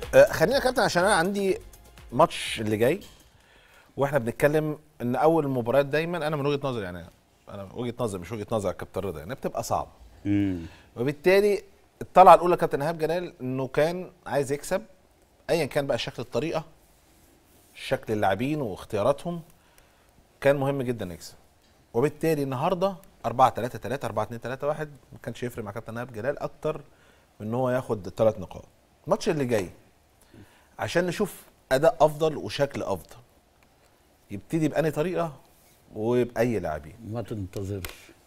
آه، خلينا يا كابتن عشان انا عندي ماتش اللي جاي واحنا بنتكلم ان اول المباريات دايما انا من وجهه نظري يعني انا وجهه نظري مش وجهه نظر يا كابتن رضا يعني بتبقى صعبه وبالتالي الطلعه الاولى كابتن ايهاب جلال انه كان عايز يكسب ايا كان بقى شكل الطريقه شكل اللاعبين واختياراتهم كان مهم جدا يكسب وبالتالي النهارده 4 3 3 4 2 3 1 ما كانش يفرق مع كابتن ايهاب جلال اكتر من ان هو ياخد الثلاث نقاط الماتش اللي جاي عشان نشوف اداء افضل وشكل افضل يبتدي بأني طريقه وبأي لاعبين ما تنتظرش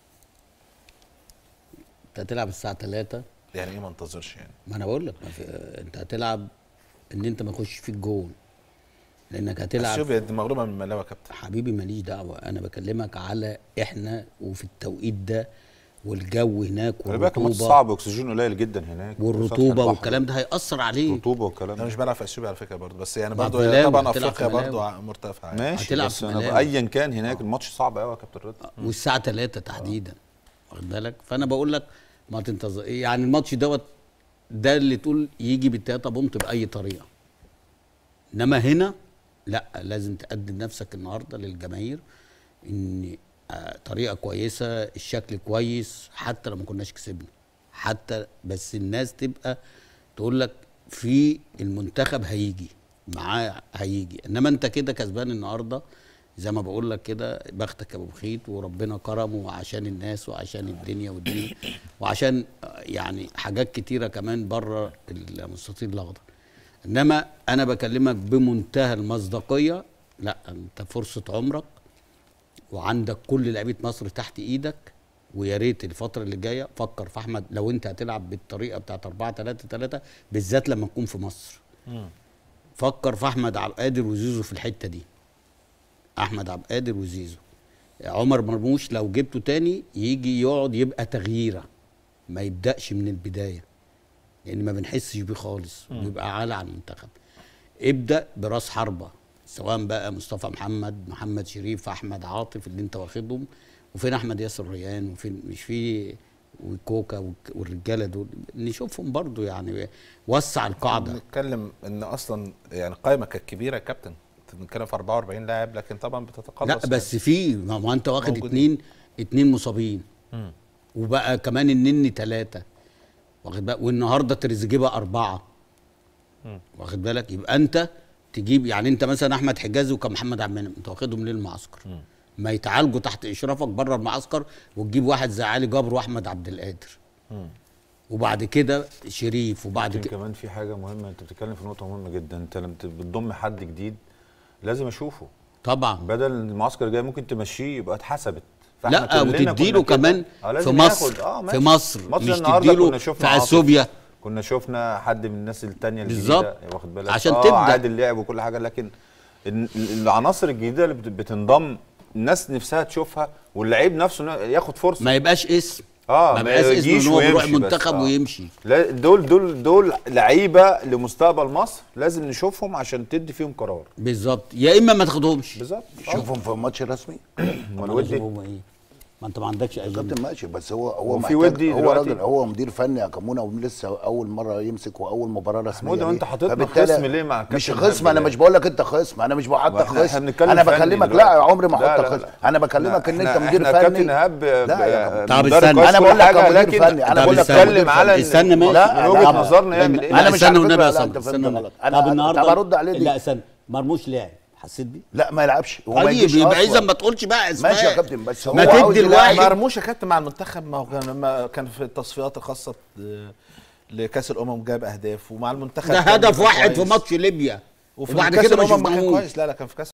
انت هتلعب الساعه 3 يعني ايه ما انتظرش يعني ما انا بقول لك ما في... انت هتلعب ان انت ما يخش فيك جول لانك هتلعب اثيوبيا دي مغلوبه من ملاوي يا كابتن حبيبي ماليش دعوه انا بكلمك على احنا وفي التوقيت ده والجو هناك خلي بالك الماتش والرطوبه صعب اكسجين قليل جدا هناك والرطوبه البحر. والكلام ده هيأثر عليه رطوبه والكلام انا ده مش بلعب في اثيوبيا على فكره برضه بس يعني مع برضه ملاوي، طبعا هتلعب افريقيا في ملاوي. برضه مرتفعه يعني. ماشي هتلعب بس في انا ملاعب. ايا كان هناك الماتش صعب قوي يا كابتن رضا والساعه 3 تحديدا واخد بالك فانا بقول لك ما تنتظر يعني الماتش دوت ده اللي تقول يجي بالتلاته بونت باي طريقه انما هنا لا لازم تقدم نفسك النهارده للجماهير ان آه، طريقه كويسه الشكل كويس حتى لو ما كناش كسبنا حتى بس الناس تبقى تقول لك في المنتخب هيجي معاه هيجي انما انت كده كسبان النهارده زي ما بقول لك كده بختك يا ابو بخيت وربنا كرمه عشان الناس وعشان الدنيا والدنيا وعشان آه، يعني حاجات كتيره كمان بره المستطيل الاخضر انما انا بكلمك بمنتهى المصداقيه لا انت فرصه عمرك وعندك كل لعيبه مصر تحت ايدك ويا ريت الفتره اللي جايه فكر في احمد لو انت هتلعب بالطريقه بتاعت 4 3 3 بالذات لما تكون في مصر فكر في احمد عبد القادر وزيزو في الحته دي احمد عبد القادر وزيزو عمر مرموش لو جبته تاني يجي يقعد يبقى تغييره ما يبداش من البدايه لان ما بنحسش بيه خالص ويبقى عالي على المنتخب ابدا براس حربه سواء بقى مصطفى محمد محمد شريف احمد عاطف اللي انت واخدهم وفين احمد ياسر ريان وفين مش في وكوكا والك- والرجاله دول نشوفهم برضو يعني وسع القاعده بنتكلم ان اصلا يعني القائمه كانت كبيره يا كابتن أنت بنتكلم في 44 لاعب لكن طبعا بتتقلص لا بس في ما ما انت واخد موجودين. اتنين اتنين مصابين وبقى كمان النني ثلاثة واخد بالك والنهارده تريزيجيه بقى أربعة واخد بالك يبقى أنت تجيب يعني أنت مثلا أحمد حجازي وكان محمد عبد المنعم أنت واخدهم ليه المعسكر ما يتعالجوا تحت إشرافك بره المعسكر وتجيب واحد زي علي جبر وأحمد عبد القادر وبعد كده شريف وبعد يمكن كده كمان في حاجه مهمه انت بتتكلم في نقطه مهمه جدا انت لما بتضم حد جديد لازم اشوفه طبعا بدل المعسكر الجاي ممكن تمشيه يبقى اتحسبت فإحنا لا كلنا كنا وتديله كده. كمان آه، في لازم مصر ياخد. آه، في ماشي. مصر ماتش مش النهارده تديله كنا شفنا في عاطف. اثيوبيا كنا شفنا حد من الناس التانية بالظبط. الجديدة واخد بالك عشان آه تبدأ. عادل لعب وكل حاجة لكن ال- العناصر الجديدة اللي بت- بتنضم الناس نفسها تشوفها واللعيب نفسه إنه ياخد فرصة ما يبقاش اسم اه ما بقاش اسم يجيش ان هو بيروح ويمشي بس. المنتخب آه. ويمشي لا دول دول دول لعيبة لمستقبل مصر لازم نشوفهم عشان تدي فيهم قرار بالظبط يا اما ما تاخدهمش بالظبط آه. شوفهم في الماتش الرسمي امال ما ودي هو ايه ما انت ما عندكش اجنده كابتن ماشي بس هو هو هو في محتاج ودي هو دلوقتي؟ راجل هو مدير فني يا كمونه ولسه اول مره يمسك واول مباراه رسميه حمودة، ليه. وانت حاططنا فبالتالي خصم ليه مع مش كابتن خصم انا هاب مش بقول لك انت خصم انا مش بحطك واحنا- احنا خصم بنتكلم انا فني بكلمك دلوقتي. لا عمري ما لا، احطك لا، خصم لا. انا بكلمك ان احنا- انت مدير احنا فني كابتن ايهاب لا يا كابتن. طب مدرب استنى. كويس انا كل بقول لك حاجة، كمدير لكن فني انا طب بقول لك استنى. كمدير بتكلم على فني. إن- استنى ماشي لا من وجهة لا، نظرنا يعمل لا، ايه انا مش استنى على والنبي فكرة يا لا، سامي انت فهمت استنى غلط. انا طب النهارده طب ارد عليه دي لا استنى مرموش لعب حسيت بيه لا ما يلعبش وما طيب يجيش يبقى اذا أصلاً. ما تقولش بقى اسماء ماشي يا كابتن بس هو ما عاوز تدي يلعب. الواحد مرموش يا كابتن مع المنتخب ما هو كان لما كان في التصفيات الخاصه ل- لكاس الامم جاب اهداف ومع المنتخب ده كان هدف واحد في كويس. ماتش ليبيا وفي وبعد كاس كده ما الامم ما كان شفناهوش كويس لا لا كان في كاس